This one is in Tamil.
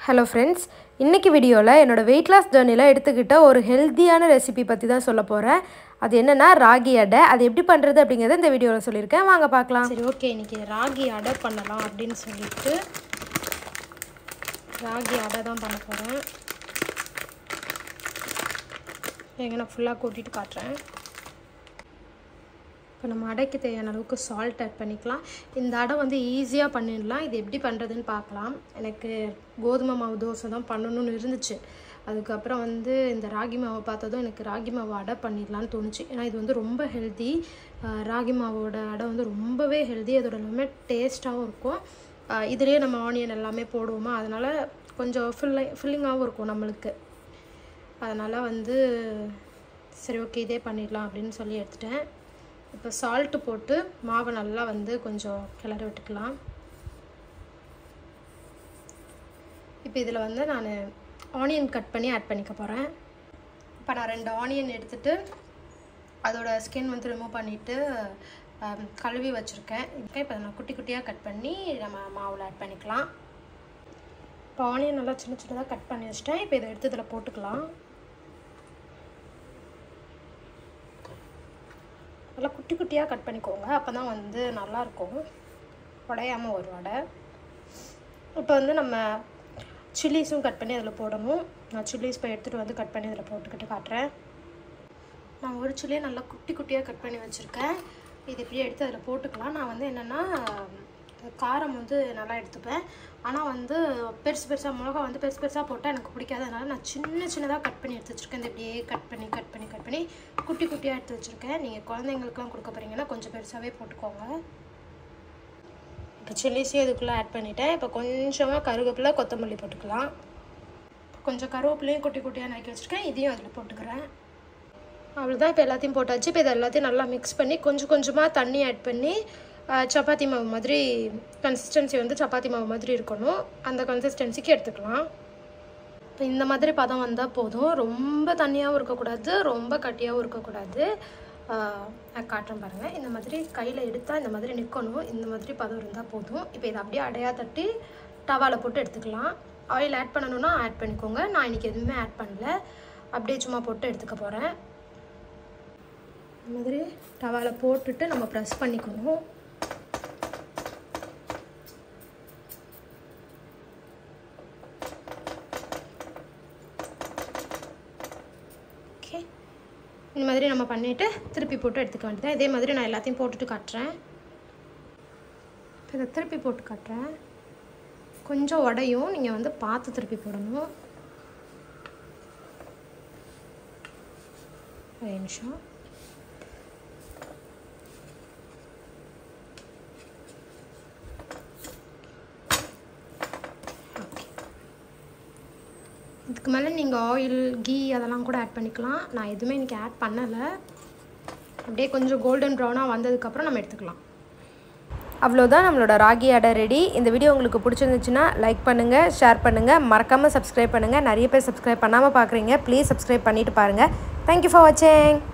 ஹலோ ஃப்ரெண்ட்ஸ் இன்றைக்கி வீடியோவில் என்னோடய வெயிட் லாஸ் ஜேர்னியில் எடுத்துக்கிட்ட ஒரு ஹெல்த்தியான ரெசிபி பற்றி தான் சொல்ல போகிறேன் அது என்னென்னா ராகி அடை அது எப்படி பண்ணுறது அப்படிங்கிறத இந்த வீடியோவில் சொல்லியிருக்கேன் வாங்க பார்க்கலாம் சரி ஓகே இன்றைக்கி ராகி அடை பண்ணலாம் அப்படின்னு சொல்லிட்டு ராகி அடை தான் பண்ண போகிறேன் எங்க நான் ஃபுல்லாக கூட்டிகிட்டு காட்டுறேன் இப்போ நம்ம அடைக்கு தேவையான அளவுக்கு சால்ட் ஆட் பண்ணிக்கலாம் இந்த அடை வந்து ஈஸியாக பண்ணிடலாம் இது எப்படி பண்ணுறதுன்னு பார்க்கலாம் எனக்கு கோதுமை மாவு தோசை தான் பண்ணணும்னு இருந்துச்சு அதுக்கப்புறம் வந்து இந்த ராகி மாவை பார்த்ததும் எனக்கு ராகி மாவு அடை பண்ணிடலான்னு தோணுச்சு ஏன்னா இது வந்து ரொம்ப ஹெல்த்தி ராகி மாவோட அடை வந்து ரொம்பவே ஹெல்த்தி அதோட எல்லாமே டேஸ்ட்டாகவும் இருக்கும் இதுலேயே நம்ம ஆனியன் எல்லாமே போடுவோமா அதனால் கொஞ்சம் ஃபில்லை ஃபில்லிங்காகவும் இருக்கும் நம்மளுக்கு அதனால் வந்து சரி ஓகே இதே பண்ணிடலாம் அப்படின்னு சொல்லி எடுத்துட்டேன் இப்போ சால்ட்டு போட்டு மாவை நல்லா வந்து கொஞ்சம் கிளறி விட்டுக்கலாம் இப்போ இதில் வந்து நான் ஆனியன் கட் பண்ணி ஆட் பண்ணிக்க போகிறேன் இப்போ நான் ரெண்டு ஆனியன் எடுத்துகிட்டு அதோட ஸ்கின் வந்து ரிமூவ் பண்ணிவிட்டு கழுவி வச்சுருக்கேன் இப்போ நான் குட்டி குட்டியாக கட் பண்ணி நம்ம மாவில் ஆட் பண்ணிக்கலாம் இப்போ ஆனியன் நல்லா சின்ன சின்னதாக கட் பண்ணி வச்சிட்டேன் இப்போ இதை எடுத்து இதில் போட்டுக்கலாம் நல்லா குட்டி குட்டியாக கட் பண்ணிக்கோங்க அப்போ தான் வந்து நல்லாயிருக்கும் உடையாமல் வரும் வடை இப்போ வந்து நம்ம சில்லிஸும் கட் பண்ணி அதில் போடணும் நான் சில்லிஸ் இப்போ எடுத்துகிட்டு வந்து கட் பண்ணி அதில் போட்டுக்கிட்டு காட்டுறேன் நான் ஒரு சில்லியை நல்லா குட்டி குட்டியாக கட் பண்ணி வச்சுருக்கேன் இது இப்படியே எடுத்து அதில் போட்டுக்கலாம் நான் வந்து என்னென்னா காரம் வந்து நல்லா எடுத்துப்பேன் ஆனால் வந்து பெருசு பெருசாக மிளகா வந்து பெருசு பெருசாக போட்டால் எனக்கு பிடிக்காது அதனால் நான் சின்ன சின்னதாக கட் பண்ணி எடுத்து வச்சுருக்கேன் இந்த இப்படியே கட் பண்ணி கட் பண்ணி கட் பண்ணி குட்டி குட்டியாக எடுத்து வச்சுருக்கேன் நீங்கள் குழந்தைங்களுக்குலாம் கொடுக்க போகிறீங்கன்னா கொஞ்சம் பெருசாகவே போட்டுக்கோங்க இப்போ சில்லிஸையும் இதுக்குள்ளே ஆட் பண்ணிவிட்டேன் இப்போ கொஞ்சமாக கருவேப்பிலை கொத்தமல்லி போட்டுக்கலாம் கொஞ்சம் கருவேப்பிலையும் குட்டி குட்டியாக நறுக்கி வச்சுருக்கேன் இதையும் அதில் போட்டுக்கிறேன் அவ்வளோதான் இப்போ எல்லாத்தையும் போட்டாச்சு இப்போ இதை எல்லாத்தையும் நல்லா மிக்ஸ் பண்ணி கொஞ்சம் கொஞ்சமாக தண்ணி ஆட் பண்ணி சப்பாத்தி மாவு மாதிரி கன்சிஸ்டன்சி வந்து சப்பாத்தி மாவு மாதிரி இருக்கணும் அந்த கன்சிஸ்டன்சிக்கு எடுத்துக்கலாம் இப்போ இந்த மாதிரி பதம் வந்தால் போதும் ரொம்ப தண்ணியாகவும் இருக்கக்கூடாது ரொம்ப கட்டியாகவும் இருக்கக்கூடாது நான் காட்டுறேன் பாருங்கள் இந்த மாதிரி கையில் எடுத்தால் இந்த மாதிரி நிற்கணும் இந்த மாதிரி பதம் இருந்தால் போதும் இப்போ இதை அப்படியே அடையாக தட்டி டவாவில் போட்டு எடுத்துக்கலாம் ஆயில் ஆட் பண்ணணுன்னா ஆட் பண்ணிக்கோங்க நான் இன்றைக்கி எதுவுமே ஆட் பண்ணல அப்படியே சும்மா போட்டு எடுத்துக்க போகிறேன் இந்த மாதிரி டவாவில் போட்டுட்டு நம்ம ப்ரெஸ் பண்ணிக்கணும் ஓகே இந்த மாதிரி நம்ம பண்ணிவிட்டு திருப்பி போட்டு எடுத்துக்க வேண்டியதான் இதே மாதிரி நான் எல்லாத்தையும் போட்டுட்டு காட்டுறேன் இப்போ இதை திருப்பி போட்டு காட்டுறேன் கொஞ்சம் உடையும் நீங்கள் வந்து பார்த்து திருப்பி போடணும் ஒரு நிமிஷம் இதுக்கு மேலே நீங்கள் ஆயில் கீ அதெல்லாம் கூட ஆட் பண்ணிக்கலாம் நான் எதுவுமே இன்றைக்கி ஆட் பண்ணலை அப்படியே கொஞ்சம் கோல்டன் ப்ரௌனாக வந்ததுக்கப்புறம் நம்ம எடுத்துக்கலாம் அவ்வளோதான் நம்மளோட ராகி அடை ரெடி இந்த வீடியோ உங்களுக்கு பிடிச்சிருந்துச்சுன்னா லைக் பண்ணுங்கள் ஷேர் பண்ணுங்கள் மறக்காமல் சப்ஸ்கிரைப் பண்ணுங்கள் நிறைய பேர் சப்ஸ்கிரைப் பண்ணாமல் பார்க்குறீங்க ப்ளீஸ் சப்ஸ்கிரைப் பண்ணிவிட்டு பாருங்கள் தேங்க்யூ ஃபார் வாட்சிங்